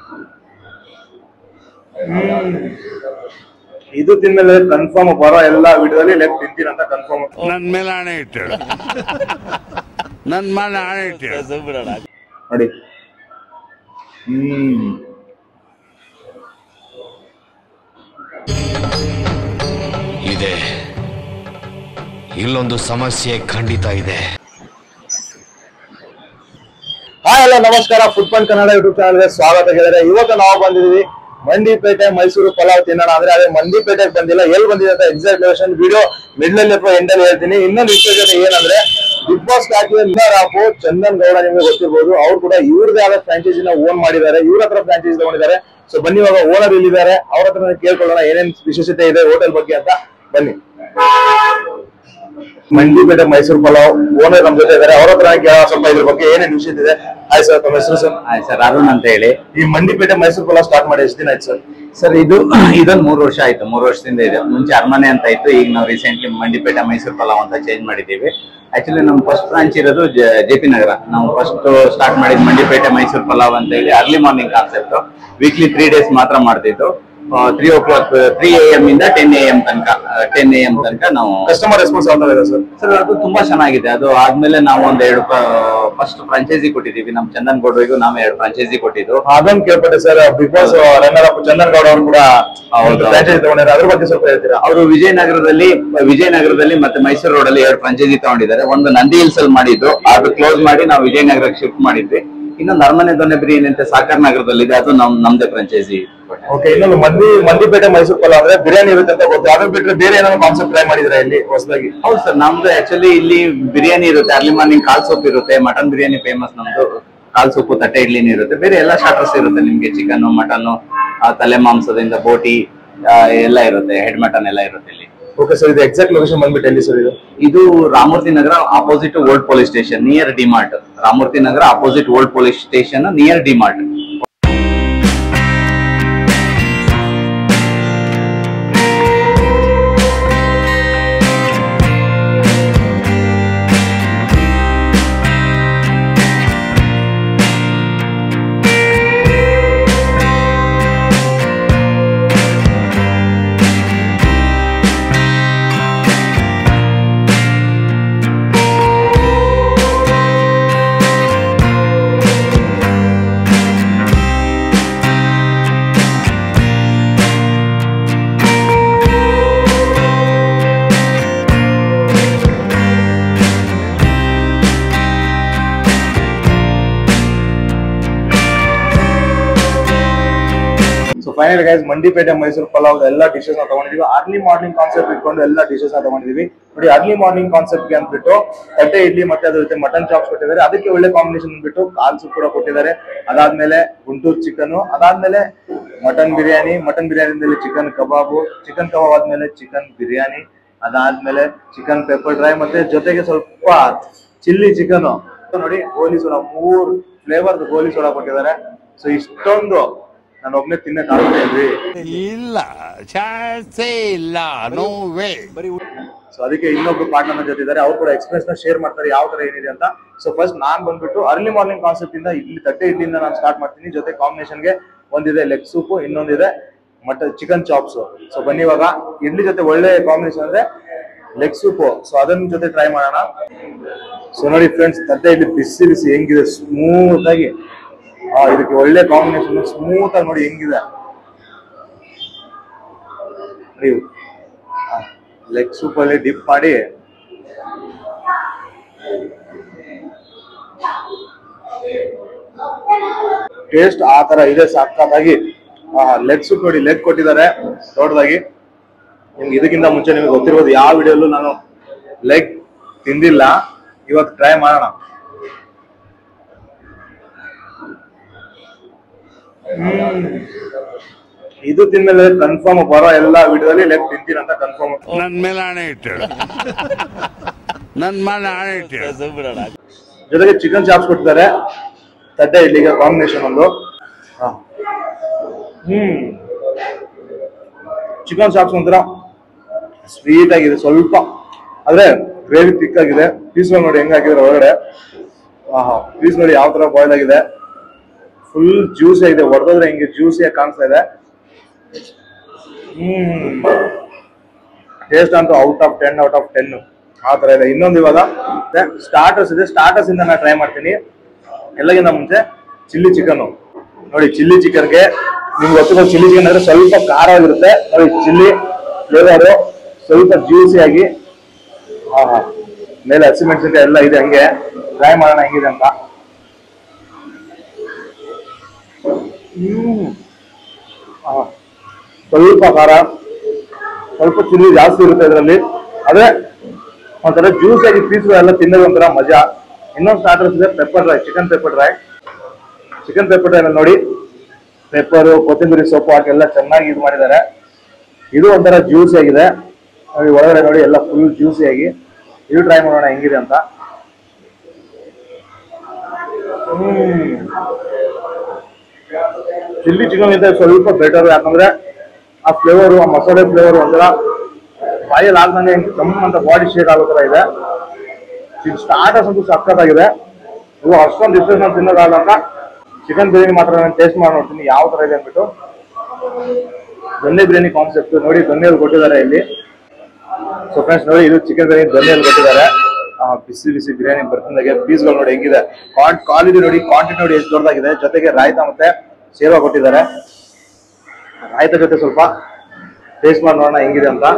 ಇದು ತಿಂದ್ಮೇಲೆ ಕನ್ಫರ್ಮ್ ಬರೋ ಎಲ್ಲಾ ವಿಡಿಯೋದಲ್ಲಿ ಲೆಗ್ ತಿಂತೀನಿ ಅಂತ ಕನ್ಫರ್ಮ್ ನನ್ ಮೇಲೆ ಆಣೆ ಇಟ್ಟಳು ನನ್ ಮೇಲೆ ಆಣೆ ಇಟ್ಟಳು ನೋಡಿ ಹ್ಮ್ ಇದೆ ಇಲ್ಲೊಂದು ಸಮಸ್ಯೆ ಖಂಡಿತ ಇದೆ ಹಾಯ್ ಹಲೋ ನಮಸ್ಕಾರ ಫುಡ್ ಪಾಯಿಂಟ್ ಕನ್ನಡ ಯೂಟ್ಯೂಬ್ ಚಾನಲ್ಗೆ ಸ್ವಾಗತ ಹೇಳಿದ್ರೆ ಇವತ್ತು ನಾವು ಬಂದಿದ್ದೀವಿ ಮಂಡಿಪೇಟೆ ಮೈಸೂರು ಪಲಾವ್ ತಿನ್ನೋಣ ಅಂದ್ರೆ ಅದೇ ಮಂಡಿಪೇಟೆಗೆ ಬಂದಿಲ್ಲ ಎಲ್ಲಿ ಬಂದಿದೆ ಅಂತ ಎಕ್ಸಾಕ್ಟ್ ಲೊಕೇಶನ್ ವಿಡಿಯೋ ಮಿಡ್ಲ್ ಅಲ್ಲಿ ಅಥವಾ ಎಂಡ್ ಅಲ್ಲಿ ಹೇಳ್ತೀನಿ ಇನ್ನೊಂದು ವಿಶೇಷತೆ ಏನಂದ್ರೆ ಬಿಗ್ ಬಾಸ್ ಹಾಕಿದ ವಿನ್ನರ್ ಆಫ್ ಚಂದನ್ ಗೌಡ ನಿಮಗೆ ಗೊತ್ತಿರ್ಬೋದು ಅವ್ರು ಕೂಡ ಇವ್ರದೇ ಆದ ಫ್ರಾಂಚೈಸಿನ ಓನ್ ಮಾಡಿದ್ದಾರೆ ಇವ್ರ ಹತ್ರ ಫ್ರಾಂಚೈಸಿ ತಗೊಂಡಿದ್ದಾರೆ ಸೊ ಬನ್ನಿ ಇವಾಗ ಓನರ್ ಇಲ್ಲಿದ್ದಾರೆ ಅವ್ರ ಹತ್ರ ಕೇಳ್ಕೊಳ್ಳೋಣ ಏನೇನ್ ವಿಶೇಷತೆ ಇದೆ ಹೋಟೆಲ್ ಬಗ್ಗೆ ಅಂತ ಬನ್ನಿ ಮಂಡಿಪೇಟೆ ಮೈಸೂರು ಪಲಾವ್ ಓನರ್ ನಮ್ ಜೊತೆ ಇದ್ದಾರೆ ಅವ್ರ ಹತ್ರ ಕೇಳೋ ಸ್ವಲ್ಪ ಇದ್ರ ಬಗ್ಗೆ ಏನೇನ್ ವಿಷಯ ಇದೆ ಆಯ್ತು ಸರ್ ತಮ್ಮ ಹೆಸರು ಸರ್ ಆಯ್ತು ಸರ್ ಅರುಣ್ ಅಂತ ಹೇಳಿ ಈ ಮಂಡಿಪೇಟೆ ಮೈಸೂರು ಪಲಾವ್ ಸ್ಟಾರ್ಟ್ ಮಾಡಿ ಎಷ್ಟು ದಿನ ಆಯ್ತು ಸರ್ ಸರ್ ಇದು ಇದೊಂದು ಮೂರು ವರ್ಷ ಆಯ್ತು ಮೂರು ವರ್ಷದಿಂದ ಇದೆ ಮುಂಚೆ ಅರಮನೆ ಅಂತ ಇತ್ತು ಈಗ ನಾವು ರೀಸೆಂಟ್ಲಿ ಮಂಡಿಪೇಟೆ ಮೈಸೂರು ಪಲಾವ್ ಅಂತ ಚೇಂಜ್ ಮಾಡಿದ್ದೀವಿ ಆಕ್ಚುಲಿ ನಮ್ಮ ಫಸ್ಟ್ ಬ್ರಾಂಚ್ ಇರೋದು ಜೆ ಪಿ ನಗರ ನಾವು ಫಸ್ಟ್ ಸ್ಟಾರ್ಟ್ ಮಾಡಿದ್ ಮಂಡಿಪೇಟೆ ಮೈಸೂರು ಪಲಾವ್ ಅಂತ ಹೇಳಿ early morning concept weekly three days ಮಾತ್ರ ಮಾಡ್ತಿದ್ದು three o'clock three A M ಇಂದ ಟೆನ್ ಎ ಎಂ ತನಕ ಟೆನ್ ಎ ಎಂ ತನಕ ನಾವು ಕಸ್ಟಮರ್ ರೆಸ್ಪಾನ್ಸ್ ಯಾವ ಇದೆ ಸರ್ ಸರ್ ಅದು ತುಂಬಾ ಚೆನ್ನಾಗಿದೆ ಅದು ಆದ್ಮೇಲೆ ನಾವು ಒಂದ್ ಎರಡು ಫಸ್ಟ್ ಫ್ರಾಂಚೈಸಿ ಕೊಟ್ಟಿದ್ದೀವಿ ನಮ್ ಚಂದನ್ ಗೌಡ್ರಿಗೂ ನಾವು ಎರಡು ಫ್ರಾಂಚೈಸಿ ಕೊಟ್ಟಿದ್ದು ಅದೊಂದು ಕೇಳ್ಪಟ್ಟೆ sir big boss runner up Chandan Gowda ಅವರು ಕೂಡ ಹೌದು. ಫ್ರಾಂಚೈಸಿ ತಗೊಂಡಿದ್ದಾರೆ ಅದ್ರ ಬಗ್ಗೆ ಸ್ವಲ್ಪ ಹೇಳ್ತೀರಾ ಅವರು ವಿಜಯನಗರದಲ್ಲಿ ವಿಜಯನಗರದಲ್ಲಿ ಮತ್ತೆ ಮೈಸೂರು ರೋಡ್ ಅಲ್ಲಿ ಎರಡು ಫ್ರಾಂಚೈಸಿ ತಗೊಂಡಿದ್ದಾರೆ ಒಂದು ನಂದಿ ಹಿಲ್ಸ್ ಅಲ್ಲಿ ಮಾಡಿದ್ದು ಅದು ಕ್ಲೋಸ್ ಮಾಡಿ ನಾವು ವಿಜಯನಗರಕ್ಕೆ ಶಿಫ್ಟ್ ಮಾಡಿದ್ವಿ ಇನ್ನೊಂದು ಅರಮನೆ ದೊಣ್ಣೆ ಬಿರಿಯಾನಿ ಅಂತ ಸಾಕರ್ ನಗರದಲ್ಲಿದೆ ಅದು ನಮ್ ನಮ್ದೇ ಫ್ರಾಂಚೈಸಿ ಓಕೆ ಇನ್ನೊಂದು ಮಂದಿ ಮಂದಿಪೇಟೆ ಮೈಸೂರು ಪಲಾವ್ ಅಂದ್ರೆ ಬಿರಿಯಾನಿ ಇರುತ್ತೆ ಅಂತ ಗೊತ್ತು ಅದನ್ನ ಬಿಟ್ಟರೆ ಬೇರೆ ಏನಾದ್ರು ಕಾನ್ಸೆಪ್ಟ್ ಟ್ರೈ ಮಾಡಿದ್ರೆ ಇಲ್ಲಿ ಹೊಸದಾಗಿ ಹೌದು ಸರ್ ನಮ್ದು ಆಕ್ಚುಲಿ ಇಲ್ಲಿ ಬಿರಿಯಾನಿ ಇರುತ್ತೆ ಅರ್ಲಿ ಮಾರ್ನಿಂಗ್ ಕಾಲ್ ಸೂಪ್ ಇರುತ್ತೆ ಮಟನ್ ಬಿರಿಯಾನಿ ಫೇಮಸ್ ನಮ್ದು ಕಾಲ್ ಸೂಪು ತಟ್ಟೆ ಇಡ್ಲಿನ ಇರುತ್ತೆ ಬೇರೆ ಎಲ್ಲ ಸ್ಟಾರ್ಟರ್ಸ್ ಇರುತ್ತೆ ನಿಮ್ಗೆ ಚಿಕನ್ ಮಟನ್ ತಲೆ ಮಾಂಸದಿಂದ ಬೋಟಿ ಆ, ಎಲ್ಲ ಇರುತ್ತೆ ಹೆಡ್ ಮಟನ್ ಎಲ್ಲ ಇರುತ್ತೆ ಇಲ್ಲಿ ಓಕೆ ಸರ್ ಇದು ಎಕ್ಸಾಕ್ಟ್ ಲೊಕೇಶನ್ ಬಂದ್ಬಿಟ್ಟು ಎಲ್ಲಿ ಸರ್ ಇದು ಇದು Ramamurthy Nagar opposite old police station near DMart Ramamurthy Nagar opposite old police station near DMart so final guys Mandipete Mysuru pulao ಎಲ್ಲ ಡಿಶಸ್ ನ ತಗೊಂಡಿದೀವಿ ಅರ್ಲಿ ಮಾರ್ನಿಂಗ್ ಕಾನ್ಸೆಪ್ಟ್ ಇಟ್ಕೊಂಡು ಎಲ್ಲ ಡಿಶಸ್ ನ ತಗೊಂಡಿದೀವಿ ನೋಡಿ ಅರ್ಲಿ ಮಾರ್ನಿಂಗ್ ಕಾನ್ಸೆಪ್ಟ್ ಗೆ ಅಂದ್ಬಿಟ್ಟು ತಟ್ಟೆ ಇಡ್ಲಿ ಮತ್ತೆ ಅದ್ರ ಜೊತೆ ಮಟನ್ ಚಾಪ್ಸ್ ಕೊಟ್ಟಿದ್ದಾರೆ ಅದಕ್ಕೆ ಒಳ್ಳೆ ಕಾಂಬಿನೇಷನ್ ಅಂದ್ಬಿಟ್ಟು ಕಾಲ್ ಸೂಪ್ ಕೂಡ ಕೊಟ್ಟಿದ್ದಾರೆ ಅದಾದ್ಮೇಲೆ ಗುಂಟೂರು ಚಿಕನ್ ಅದಾದ್ಮೇಲೆ mutton biryani mutton biryani chicken kebab chicken kebab ಆದ್ಮೇಲೆ ಚಿಕನ್ ಬಿರಿಯಾನಿ ಅದಾದ್ಮೇಲೆ ಚಿಕನ್ ಪೆಪ್ಪರ್ ಡ್ರೈ ಮತ್ತೆ ಜೊತೆಗೆ ಸ್ವಲ್ಪ ಚಿಲ್ಲಿ ಚಿಕನ್ ನೋಡಿ ಗೋಲಿ ಸೋಡಾ ಮೂರ್ ಫ್ಲೇವರ್ ಗೋಲಿ ಸೋಡಾ ಕೊಟ್ಟಿದ್ದಾರೆ ಸೊ ಇಷ್ಟೊಂದು ನಾನು ಒಬ್ನೇ ತಿನ್ನಕ್ ಆಗ್ತೇನ್ರಿ ಇಲ್ಲ ಚಾನ್ಸೇ ಇಲ್ಲ ನೋ ವೇ ಸೊ ಅದಕ್ಕೆ ಇನ್ನೊಬ್ರು ಪಾರ್ಟ್ನರ್ ಜೊತೆ ಇದ್ದಾರೆ ಅವ್ರು ಕೂಡ ಎಕ್ಸ್ಪ್ರೆಸ್ ನ ಶೇರ್ ಮಾಡ್ತಾರೆ ಯಾವ ತರ ಏನಿದೆ ಅಂತ ಸೊ ಫಸ್ಟ್ ನಾನ್ ಬಂದ್ಬಿಟ್ಟು ಅರ್ಲಿ ಮಾರ್ನಿಂಗ್ ಕಾನ್ಸೆಪ್ಟ್ ಇಂದ ಇಲ್ಲಿ ತಟ್ಟೆ ಇಡ್ಲಿಂದ ನಾನು ಸ್ಟಾರ್ಟ್ ಮಾಡ್ತೀನಿ ಜೊತೆ ಕಾಂಬಿನೇಷನ್ ಗೆ ಒಂದಿದೆ ಲೆಗ್ ಸೂಪು ಇನ್ನೊಂದಿದೆ ಮಟ ಚಿಕನ್ ಚಾಪ್ಸ್ ಸೊ ಬನ್ನಿ ಇವಾಗ ಇಡ್ಲಿ ಜೊತೆ ಒಳ್ಳೆ ಕಾಂಬಿನೇಷನ್ ಅಂದ್ರೆ ಲೆಗ್ ಸೂಪು ಸೊ ಅದನ್ನ ಜೊತೆ ಟ್ರೈ ಮಾಡೋಣ ಸೊ ನೋಡಿ ಫ್ರೆಂಡ್ಸ್ ತಟ್ಟೆ ಇಡ್ಲಿ ಬಿಸಿ ಬಿಸಿ ಹೆಂಗಿದೆ ಸ್ಮೂತ್ ಆಗಿ ಆ, ಇದಕ್ಕೆ ಒಳ್ಳೆ ಕಾಂಬಿನೇಷನ್ ಸ್ಮೂತ್ ಆಗಿ ನೋಡಿ ಹೆಂಗಿದೆ ನೀವು ಲೆಗ್ ಸೂಪ್ ಅಲ್ಲಿ ಡಿಪ್ ಮಾಡಿ ಟೇಸ್ಟ್ ಆ ತರ ಇದೆ ಸಕ್ಕತ್ತಾಗಿ ಲೆಗ್ ಸೂಪ್ ನೋಡಿ ಲೆಗ್ ಕೊಟ್ಟಿದ್ದಾರೆ ದೊಡ್ಡದಾಗಿ ನಿಮ್ಗೆ ಇದಕ್ಕಿಂತ ಮುಂಚೆ ನಿಮಗೆ ಗೊತ್ತಿರ್ಬೋದು ಯಾವ ವಿಡಿಯೋಲ್ಲೂ ನಾನು ಲೆಗ್ ತಿಂದಿಲ್ಲ ಇವತ್ತು ಟ್ರೈ ಮಾಡೋಣ ಇದು ತಿಂದ್ಮೇಲೆ ಕನ್ಫರ್ಮ್ ಬರೋ ಎಲ್ಲಾ ವಿಡಿಯೋದಲ್ಲಿ ಲೆಗ್ ತಿಂತೀನಿ ಅಂತ ಕನ್ಫರ್ಮ್ ನನ್ ಮೇಲೆ ಆಣೆ ಇಟ್ಟಳು ನನ್ ಮೇಲೆ ಆಣೆ ಇಟ್ಟಳು ಜೊತೆಗೆ ಚಿಕನ್ ಚಾಪ್ಸ್ ಕೊಟ್ಟಿದ್ದಾರೆ ತಟ್ಟೆ ಇಡ್ಲಿಗೆ ಕಾಂಬಿನೇಷನ್ ಒಂದು ಹ. ಹ್ಮ್ ಚಿಕನ್ ಚಾಪ್ಸ್ ಒಂಥರ ಸ್ವೀಟ್ ಆಗಿದೆ ಸ್ವಲ್ಪ ಆದ್ರೆ ಗ್ರೇವಿ ತಿಕ್ ಆಗಿದೆ ಪೀಸ್ ನೋಡಿ ಹೆಂಗ್ ಹಾಕಿದ್ರೆ ಹೊರಗಡೆ ಪೀಸ್ ನೋಡಿ ಯಾವ ತರ ಬಾಯ್ಲ್ ಆಗಿದೆ ಫುಲ್ ಜ್ಯೂಸಿ ಆಗಿದೆ ಹೊಡೆದ್ರೆ ಹಿಂಗೆ ಜ್ಯೂಸಿಯಾಗಿ ಕಾಣಿಸ್ತಾ ಇದೆ ಹ್ಮ್ ಟೇಸ್ಟ್ ಅಂತೂ out of ten out of ten ಆ ತರ ಇದೆ ಇನ್ನೊಂದು ಇವಾಗ ಸ್ಟಾರ್ಟರ್ಸ್ ಇದೆ ಸ್ಟಾರ್ಟರ್ಸ್ ಇಂದ ನಾನು ಟ್ರೈ ಮಾಡ್ತೀನಿ ಎಲ್ಲಗಿಂತ ಮುಂಚೆ ಚಿಲ್ಲಿ ಚಿಕನ್ ನೋಡಿ ಚಿಲ್ಲಿ ಚಿಕನ್ಗೆ ನಿಮ್ಗೆ ಗೊತ್ತಿರೋ ಚಿಲ್ಲಿ ಚಿಕನ್ ಅಂದ್ರೆ ಸ್ವಲ್ಪ ಖಾರ ಆಗಿರುತ್ತೆ ನೋಡಿ ಚಿಲ್ಲಿ ಫ್ಲೇವರು ಸ್ವಲ್ಪ ಜ್ಯೂಸಿ ಆಗಿ ಹಾ ಹಾ ಮೇಲೆ ಹಸಿಮೆಣಸಿನಕಾಯಿ ಎಲ್ಲ ಇದೆ ಹಂಗೆ ಟ್ರೈ ಮಾಡೋಣ ಹೆಂಗಿದೆ ಅಂತ ಹ್ಮ್ ಹಾ ಸ್ವಲ್ಪ ಖಾರ ಸ್ವಲ್ಪ ಚಿಲ್ಲಿ ಜಾಸ್ತಿ ಇರುತ್ತೆ ಇದರಲ್ಲಿ ಆದ್ರೆ ಒಂಥರ ಜ್ಯೂಸ್ ಆಗಿ ಪೀಸ್ಗಳೆಲ್ಲ ತಿನ್ನೋದು ಒಂಥರ ಮಜಾ ಇನ್ನೊಂದು ಸ್ಟಾರ್ಟರ್ಸ್ ಇದೆ pepper dry chicken pepper dry chicken pepper dry ನೋಡಿ ಪೆಪ್ಪರು ಕೊತ್ತಂಬರಿ ಸೊಪ್ಪು ಹಾಕಿ ಎಲ್ಲ ಚೆನ್ನಾಗಿ ಇದು ಮಾಡಿದ್ದಾರೆ ಇದು ಒಂಥರ ಜ್ಯೂಸಿ ಆಗಿದೆ ನೋಡಿ ಒಳಗಡೆ ನೋಡಿ ಎಲ್ಲ ಫುಲ್ ಜ್ಯೂಸಿ ಆಗಿ ಇದು ಟ್ರೈ ಮಾಡೋಣ ಹೆಂಗಿದೆ ಅಂತ ಹ್ಮ್ ಚಿಲ್ಲಿ ಚಿಕನ್ ಇದೆ ಸ್ವಲ್ಪ ಬೆಟರ್ ಯಾಕಂದ್ರೆ ಆ ಫ್ಲೇವರು ಆ ಮಸಾಲೆ ಫ್ಲೇವರ್ ಒಂಥರ ಬಾಯಲ್ಲಿ ಆಗ್ದಂಗೆ ಕಮ್ಮಿ ಅಂತ ಬಾಡಿ ಶೇಕ್ ಆಗೋ ಥರ ಇದೆ ಸ್ಟಾರ್ಟರ್ಸ್ ಅಂತೂ ಸಖತ್ತಾಗಿದೆ ಇದು ಅಷ್ಟೊಂದು ಡಿಫ್ರೆನ್ಸ್ ನಾನು ತಿನ್ನೋದಾಗಲ್ಲ ಅಂತ ಚಿಕನ್ ಬಿರಿಯಾನಿ ಮಾತ್ರ ನಾನು ಟೇಸ್ಟ್ ಮಾಡಿ ನೋಡ್ತೀನಿ ಯಾವ ಥರ ಇದೆ ಅಂದ್ಬಿಟ್ಟು ದೊನ್ನೆ ಬಿರಿಯಾನಿ ಕಾನ್ಸೆಪ್ಟ್ ನೋಡಿ ದೊನ್ನೆಯಲ್ಲಿ ಕೊಟ್ಟಿದ್ದಾರೆ ಇಲ್ಲಿ ಸೊ ಫ್ರೆಂಡ್ಸ್ ನೋಡಿ ಇದು ಚಿಕನ್ ಬಿರಿಯಾನಿ ದೊನ್ನೆಯಲ್ಲಿ ಕೊಟ್ಟಿದ್ದಾರೆ ಆ, ಬಿಸಿ ಬಿಸಿ ಬಿರಿಯಾನಿ ಬರ್ತಿದ್ದಾಗೆ ಪೀಸ್ಗಳು ನೋಡಿ ಹೆಂಗಿದೆ ಕ್ವಾಲಿಟಿ ನೋಡಿ ಕ್ವಾಂಟಿಟಿ ನೋಡಿ ಎಷ್ಟು ದೊಡ್ಡದಾಗಿದೆ ಜೊತೆಗೆ ರಾಯ್ತ ಮತ್ತೆ ಸೇವಾ ಕೊಟ್ಟಿದ್ದಾರೆ ರಾಯ್ತ ಜೊತೆ ಸ್ವಲ್ಪ ಟೇಸ್ಟ್ ಮಾಡಿ ನೋಡೋಣ ಹೆಂಗಿದೆ ಅಂತ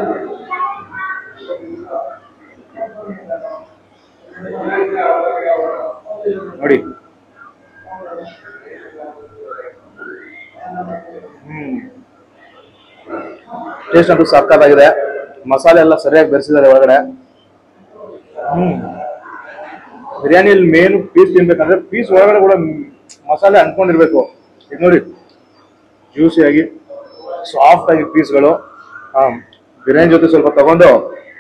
ನೋಡಿ ಹ್ಮ್ ಟೇಸ್ಟ್ ಅಂತೂ ಸಕ್ಕತ್ತಾಗಿದೆ ಮಸಾಲೆ ಎಲ್ಲ ಸರಿಯಾಗಿ ಬೆರೆಸಿದ್ದಾರೆ ಒಳಗಡೆ ಹ್ಮ್ ಬಿರಿಯಾನಿಯಲ್ಲಿ ಮೇನ್ ಪೀಸ್ ತಿನ್ಬೇಕಂದ್ರೆ ಪೀಸ್ ಒಳಗಡೆ ಕೂಡ ಮ್- ಮಸಾಲೆ ಅನ್ಕೊಂಡಿರ್ಬೇಕು ಇದು ನೋಡಿ ಜ್ಯೂಸಿ ಆಗಿ ಸಾಫ್ಟ್ ಆಗಿ ಪೀಸ್ಗಳು ಬಿರಿಯಾನಿ ಜೊತೆ ಸ್ವಲ್ಪ ತಗೊಂಡು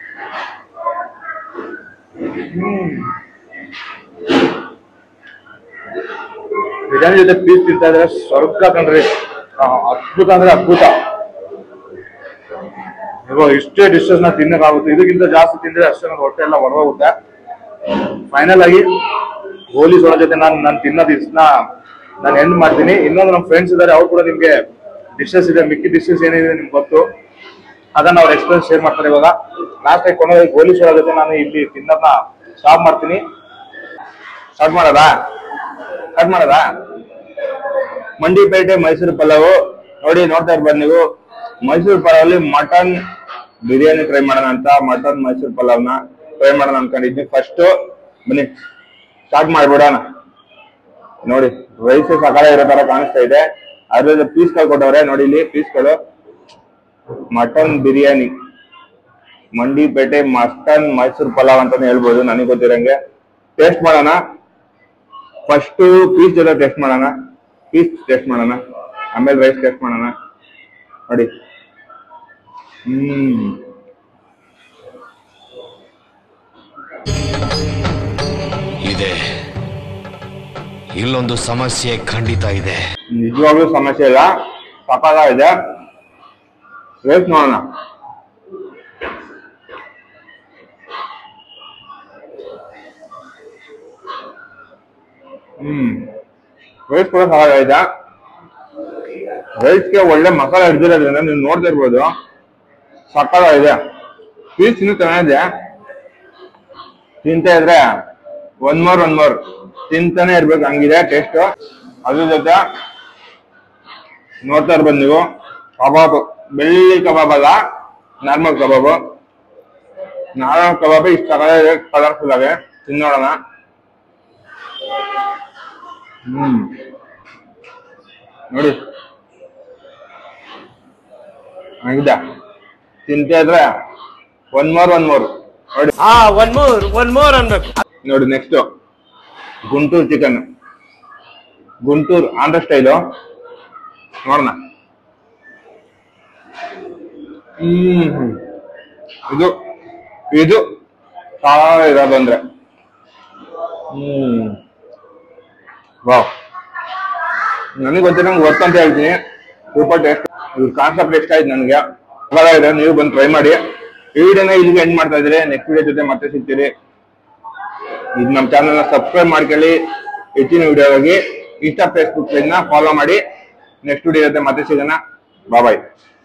ಹ್ಮ್ ಬಿರಿಯಾನಿ ಜೊತೆ ಪೀಸ್ ತಿಂತಾ ಇದ್ರೆ ಸ್ವರ್ಗ ಕಣ್ರಿ ಆ, ಅದ್ಭುತ ಅಂದ್ರೆ ಅದ್ಭುತ ಇವಾಗ ಇಷ್ಟೇ ಡಿಶಸ್ ನ ತಿನ್ನಕ್ಕಾಗುತ್ತೆ ಇದಕ್ಕಿಂತ ಜಾಸ್ತಿ ತಿಂದ್ರೆ ಅಷ್ಟೇ ನನ್ನ ಹೊಟ್ಟೆ ಎಲ್ಲ ಹೊರಗೋಗುತ್ತೆ ಫೈನಲ್ ಆಗಿ ಹೋಲಿ ಸೋಳ ಜೊತೆ ನಾನು ನಾನು ತಿನ್ನೋದು ಇಷ್ಟನ ನಾನು ಎಂಡ್ ಮಾಡ್ತೀನಿ ಇನ್ನೊಂದು ನಮ್ಮ ಫ್ರೆಂಡ್ಸ್ ಇದ್ದಾರೆ ಅವ್ರು ಕೂಡ ನಿಮ್ಗೆ ಡಿಶಸ್ ಇದೆ ಮಿಕ್ಕಿ ಡಿಶಸ್ ಏನಿದೆ ನಿಮ್ಗೆ ಗೊತ್ತು ಅದನ್ನ ಅವ್ರ ಎಕ್ಸ್ಪೀರಿಯನ್ಸ್ ಶೇರ್ ಮಾಡ್ತಾರೆ ಇವಾಗ ಲಾಸ್ಟ್ ಟೈಮ್ ಕೊನೆಗೆ ಗೋಲಿ ಸೋಳ ಜೊತೆ ನಾನು ಇಲ್ಲಿ ತಿನ್ನೋದನ್ನ ಸ್ಟಾಪ್ ಮಾಡ್ತೀನಿ ಸ್ಟಾರ್ಟ್ ಮಾಡೋದಾ ಸ್ಟಾರ್ಟ್ ಮಾಡೋದಾ ಮಂಡಿಪೇಟೆ ಮೈಸೂರು ಪಲಾವು ನೋಡಿ ನೋಡ್ತಾ ಇರ್ಬೋದು ನೀವು ಮೈಸೂರು ಪಲಾವಲ್ಲಿ ಮಟನ್ ಬಿರಿಯಾನಿ ಟ್ರೈ ಮಾಡೋಣ ಅಂತ ಮಟನ್ ಮೈಸೂರು ಪಲಾವ್ನ ಟ್ರೈ ಮಾಡೋಣ ಅನ್ಕೊಂಡಿದ್ವಿ ಫಸ್ಟ್ ಬನ್ನಿ ಸ್ಟಾರ್ಟ್ ಮಾಡ್ಬಿಡೋಣ ನೋಡಿ ರೈಸ್ ಸಕಾಲ ಇರೋ ತರ ಕಾಣಿಸ್ತಾ ಇದೆ ಅದ್ರ ಪೀಸ್ಗಳು ಕೊಟ್ಟವ್ರೆ ನೋಡಿ ಇಲ್ಲಿ ಪೀಸ್ಗಳು ಮಟನ್ ಬಿರಿಯಾನಿ ಮಂಡಿಪೇಟೆ ಮಟನ್ ಮೈಸೂರು ಪಲಾವ್ ಅಂತಾನೆ ಹೇಳ್ಬೋದು ನನಗೆ ಗೊತ್ತಿರಂಗೆ ಟೇಸ್ಟ್ ಮಾಡೋಣ ಫಸ್ಟ್ ಪೀಸ್ ಜೊತೆ ಟೆಸ್ಟ್ ಮಾಡೋಣ ಪೀಸ್ ಟೆಸ್ಟ್ ಮಾಡೋಣ ಆಮೇಲೆ ರೈಸ್ ಟೆಸ್ಟ್ ಮಾಡೋಣ ನೋಡಿ ಹ್ಮ್ ಇದೆ ಇಲ್ಲೊಂದು ಸಮಸ್ಯೆ ಖಂಡಿತ ಇದೆ ನಿಜವಾಗ್ಲೂ ಸಮಸ್ಯೆ ಇಲ್ಲ ಸಕಾಲ ಇದೆ ರೈಸ್ ನೋಡೋಣ ಹ್ಮ್ ರೈಸ್ ಕೂಡ ಸಕಾಲ ಇದೆ ರೈಸ್ಗೆ ಒಳ್ಳೆ ಮಸಾಲೆ ಹಿಡಿದಿರೋದ್ರಿಂದ ನೀವು ನೋಡ್ತಾ ಇರ್ಬೋದು ಸಕಾಲ ಇದೆ ಪೀಸ್ ಇನ್ನೂ ಚೆನ್ನಾಗಿದೆ ತಿಂತಾ ಇದ್ರೆ ಒನ್ ಮೋರ್ ಒನ್ ಮೋರ್ ತಿಂತಾನೆ ಇರ್ಬೇಕು ಹಂಗಿದೆ ಟೇಸ್ಟ್ ಅದ್ರ ಜೊತೆ ನೋಡ್ತಾ ಇರ್ಬೋದು ನೀವು ಕಬಾಬ್ ಬೆಳ್ಳಿ ಕಬಾಬ್ ಅಲ್ಲ ನಾರ್ಮಲ್ ಕಬಾಬ್ ನಾರ್ಮಲ್ ಕಬಾಬ್ ಇಷ್ಟು ಕಲರ್ಫುಲ್ ಆಗಿ ತಿನ್ನೋಣ ಹ್ಮ್ ನೋಡಿ ಹಂಗಿದೆ ತಿಂತಾ ಇದ್ರೆ ಒನ್ ಮೋರ್ ಒನ್ ಮೋರ್ ನೋಡಿ ಹಾ ಒನ್ ಮೋರ್ ಒನ್ ಮೋರ್ ಅನ್ಬೇಕು ನೋಡಿ next Guntur chicken Guntur Andhra style ನೋಡೋಣ ಹ್ಮ್ ಇದು ಇದು ಸಾಲ ಇರೋದು ಅಂದ್ರೆ ಹ್ಮ್ ವಾವ್ ನನಗೆ ಗೊತ್ತಿರಂಗೆ ವರ್ತ್ ಅಂತ ಹೇಳ್ತೀನಿ ಸೂಪರ್ ಟೇಸ್ಟ್ ಇವ್ರ ಕಾನ್ಸೆಪ್ಟ್ ಇಷ್ಟ ಆಯ್ತು ನನಗೆ ಇದೆ ನೀವು ಬಂದು ಟ್ರೈ ಮಾಡಿ ಈ ವಿಡಿಯೋನ ಇಲ್ಲಿಗೆ ಎಂಡ್ ಮಾಡ್ತಾ ಇದ್ದೀರಿ ನೆಕ್ಸ್ಟ್ ವಿಡಿಯೋ ಜೊತೆ ಮತ್ತೆ ಸಿಗ್ತೀರಿ ಇದು ನಮ್ಮ ಚಾನಲ್ನ ಸಬ್ಸ್ಕ್ರೈಬ್ ಮಾಡ್ಕೊಳ್ಳಿ ಹೆಚ್ಚಿನ ವಿಡಿಯೋಗಾಗಿ ಇನ್ಸ್ಟಾ ಫೇಸ್ಬುಕ್ ಪೇಜ್ ನ ಫಾಲೋ ಮಾಡಿ ನೆಕ್ಸ್ಟ್ ವಿಡಿಯೋ ಇರುತ್ತೆ ಮತ್ತೆ ಸಿಗೋಣ ಬಾಯ್